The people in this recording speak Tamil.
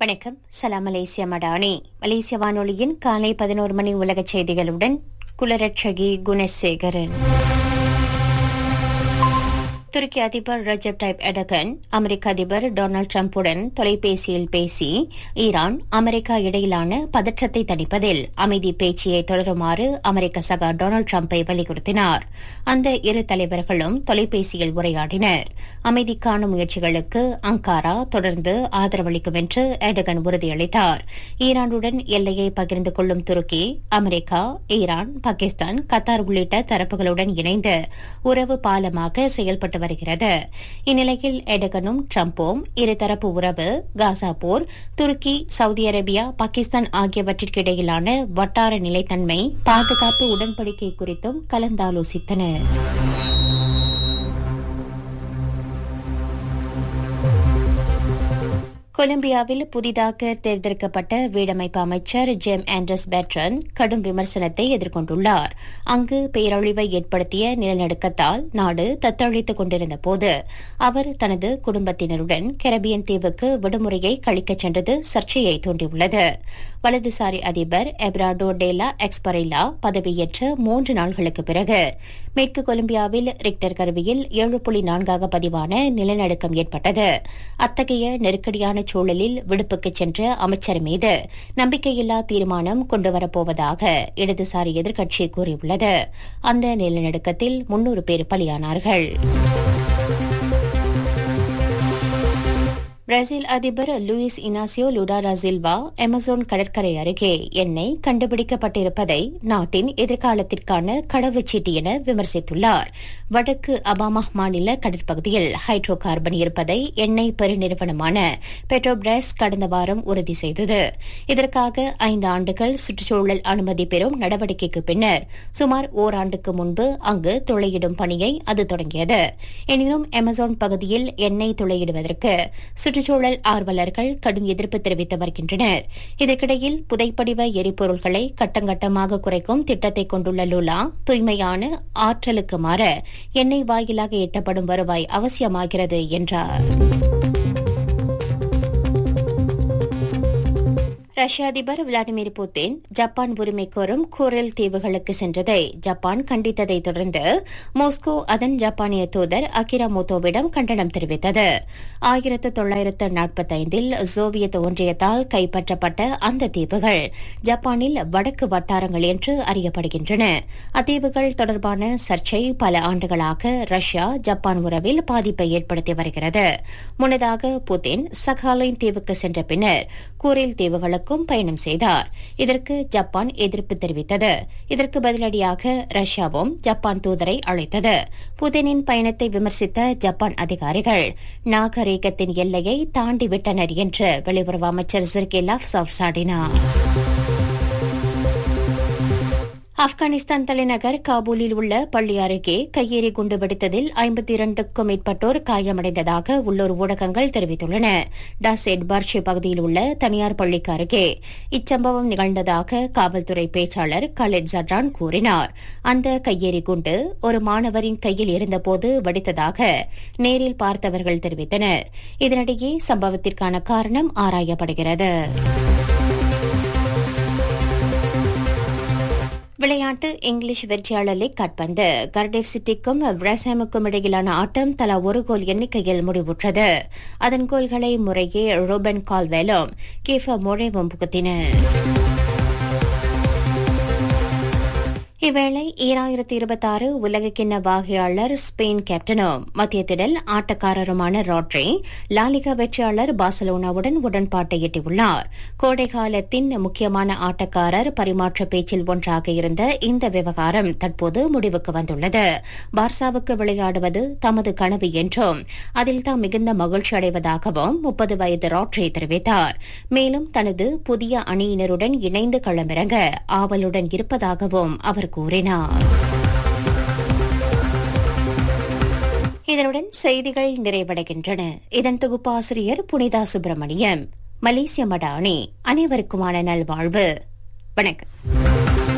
வணக்கம் சலாம் மலேசியா மடானி மலேசிய வானொலியின் காலை பதினோரு மணி உலகச் செய்திகளுடன் குலரட்சகி குணசேகரன் துருக்கி அதிபர் ரஜப் டைப் எடகன் அமெரிக்க அதிபர் டொனால்டு டிரம்புடன் தொலைபேசியில் பேசி ஈரான் அமெரிக்கா இடையிலான பதற்றத்தை தணிப்பதில் அமைதி பேச்சியை தொடருமாறு அமெரிக்க சகா டொனால்டு டிரம்பை வலியுறுத்தினார் அந்த இரு தலைவர்களும் தொலைபேசியில் உரையாடினர் அமைதிக்கான முயற்சிகளுக்கு அங்காரா தொடர்ந்து ஆதரவளிக்கும் என்று எடகன் உறுதியளித்தார் ஈரானுடன் எல்லையை பகிர்ந்து கொள்ளும் துருக்கி அமெரிக்கா ஈரான் பாகிஸ்தான் கத்தார் உள்ளிட்ட தரப்புகளுடன் இணைந்து உறவு பாலமாக செயல்பட்டு வருகிறது இந்நிலையில் எடகனும் ட்ரம்பும் இருதரப்பு உறவு காசா போர் துருக்கி சவுதி அரேபியா பாகிஸ்தான் ஆகியவற்றிற்கிடையிலான வட்டார நிலைத்தன்மை பாதுகாப்பு உடன்படிக்கை குறித்தும் கலந்தாலோசித்தனர் கொலம்பியாவில் புதிதாக தேர்ந்தெடுக்கப்பட்ட வீடமைப்பு அமைச்சர் ஜெம் ஆண்ட்ரஸ் பேட்ரன் கடும் விமர்சனத்தை எதிர்கொண்டுள்ளார் அங்கு பேரழிவை ஏற்படுத்திய நிலநடுக்கத்தால் நாடு தத்தளித்துக் கொண்டிருந்த போது அவர் தனது குடும்பத்தினருடன் கரபியன் தீவுக்கு விடுமுறையை கழிக்கச் சென்றது சர்ச்சையை தூண்டியுள்ளது வலதுசாரி அதிபர் எப்ராடோ டேலா எக்ஸ்பரைலா பதவியேற்ற மூன்று நாள்களுக்கு பிறகு மேற்கு கொலம்பியாவில் ரிக்டர் கருவியில் ஏழு புள்ளி நான்காக பதிவான நிலநடுக்கம் ஏற்பட்டது அத்தகைய நெருக்கடியான சூழலில் விடுப்புக்கு சென்ற அமைச்சர் மீது நம்பிக்கையில்லா தீர்மானம் கொண்டுவரப்போவதாக இடதுசாரி எதிர்க்கட்சி கூறியுள்ளது அந்த நிலநடுக்கத்தில் முன்னூறு பேர் பலியானார்கள் பிரேசில் அதிபர் Luiz Inacio Lula Silva Amazon கடற்கரை அருகே எண்ணெய் கண்டுபிடிக்கப்பட்டிருப்பதை நாட்டின் எதிர்காலத்திற்கான கடவுச்சீட்டு என விமர்சித்துள்ளார் வடக்கு அபாமா மாநில கடற்பகுதியில் ஹைட்ரோ கார்பன் இருப்பதை எண்ணெய் பெருநிறுவனமான பெட்ரோபிரஸ் கடந்த வாரம் உறுதி செய்தது இதற்காக ஐந்து ஆண்டுகள் சுற்றுச்சூழல் அனுமதி பெறும் நடவடிக்கைக்கு பின்னர் சுமார் ஓராண்டுக்கு முன்பு அங்கு துளையிடும் பணியை அது தொடங்கியது எனினும் அமேசான் பகுதியில் எண்ணெய் துளையிடுவதற்கு சுற்றுச்சூழல் ஆர்வலர்கள் கடும் எதிர்ப்பு தெரிவித்து வருகின்றனர் இதற்கிடையில் புதைப்படிவ எரிபொருள்களை கட்டங்கட்டமாக குறைக்கும் திட்டத்தை கொண்டுள்ள லுலா தூய்மையான ஆற்றலுக்கு மாற எண்ணெய் வாயிலாக எட்டப்படும் வருவாய் அவசியமாகிறது என்றார் ரஷ்ய அதிபர் விளாடிமிர் புட்டின் ஜப்பான் உரிமை கோரும் கோரல் தீவுகளுக்கு சென்றதை ஜப்பான் கண்டித்ததை தொடர்ந்து மாஸ்கோ அதன் ஜப்பானிய தூதர் அகிரா மோட்டோவிடம் கண்டனம் தெரிவித்தது ஆயிரத்து தொள்ளாயிரத்து நாற்பத்தைந்தில் சோவியத் ஒன்றியத்தால் கைப்பற்றப்பட்ட அந்த தீவுகள் ஜப்பானில் வடக்கு வட்டாரங்கள் என்று அறியப்படுகின்றன அத்தீவுகள் தொடர்பான சர்ச்சை பல ஆண்டுகளாக ரஷ்யா ஜப்பான் உறவில் பாதிப்பை ஏற்படுத்தி வருகிறது முன்னதாக புட்டின் சகாலைன் தீவுக்கு சென்ற பின்னர் கூரில் தீவுகளுக்கு நாடுகளுக்கும் பயணம் செய்தார் இதற்கு ஜப்பான் எதிர்ப்பு தெரிவித்தது இதற்கு பதிலடியாக ரஷ்யாவும் ஜப்பான் தூதரை அழைத்தது புதினின் பயணத்தை விமர்சித்த ஜப்பான் அதிகாரிகள் நாகரீகத்தின் எல்லையை தாண்டிவிட்டனர் என்று வெளியுறவு அமைச்சர் சிர்கே லாஃப் சாடினார் ஆப்கானிஸ்தான் தலைநகர் காபூலில் உள்ள பள்ளி அருகே கையெறி குண்டு வெடித்ததில் ஐம்பத்தி இரண்டுக்கும் மேற்பட்டோர் காயமடைந்ததாக உள்ளூர் ஊடகங்கள் தெரிவித்துள்ளன டாசெட் பர்ஷி பகுதியில் உள்ள தனியார் பள்ளிக்கு அருகே இச்சம்பவம் நிகழ்ந்ததாக காவல்துறை பேச்சாளர் கலெட் ஜட்ரான் கூறினார் அந்த கையெறி குண்டு ஒரு மாணவரின் கையில் இருந்தபோது வெடித்ததாக நேரில் பார்த்தவர்கள் தெரிவித்தனர் இதனிடையே சம்பவத்திற்கான காரணம் ஆராயப்படுகிறது விளையாட்டு இங்கிலீஷ் வெற்றியாளர் லீக் காட்பந்து கர்டேவ் சிட்டிக்கும் பிரசாமுக்கும் இடையிலான ஆட்டம் தலா ஒரு கோல் எண்ணிக்கையில் முடிவுற்றது அதன் கோல்களை முறையே ரோபன் கால்வேலும் கேஃபா மொழேவும் புகுத்தினர் இவ்வேளை ஈராயிரத்தி இருபத்தி ஆறு உலகக்கிண்ண வாகையாளர் ஸ்பெயின் கேப்டனும் மத்திய திடல் ஆட்டக்காரருமான ராட்ரி லாலிகா வெற்றியாளர் பார்சலோனாவுடன் உடன்பாட்டை எட்டியுள்ளார் கோடை காலத்தின் முக்கியமான ஆட்டக்காரர் பரிமாற்ற பேச்சில் ஒன்றாக இருந்த இந்த விவகாரம் தற்போது முடிவுக்கு வந்துள்ளது பார்சாவுக்கு விளையாடுவது தமது கனவு என்றும் அதில் தாம் மிகுந்த மகிழ்ச்சி அடைவதாகவும் முப்பது வயது ராட்ரி தெரிவித்தார் மேலும் தனது புதிய அணியினருடன் இணைந்து களமிறங்க ஆவலுடன் இருப்பதாகவும் அவர் கூறினார் இதனுடன் செய்திகள் நிறைவடைகின்றன இதன் தொகுப்பாசிரியர் புனிதா சுப்பிரமணியம் மலேசிய மடானி அனைவருக்குமான நல்வாழ்வு வணக்கம்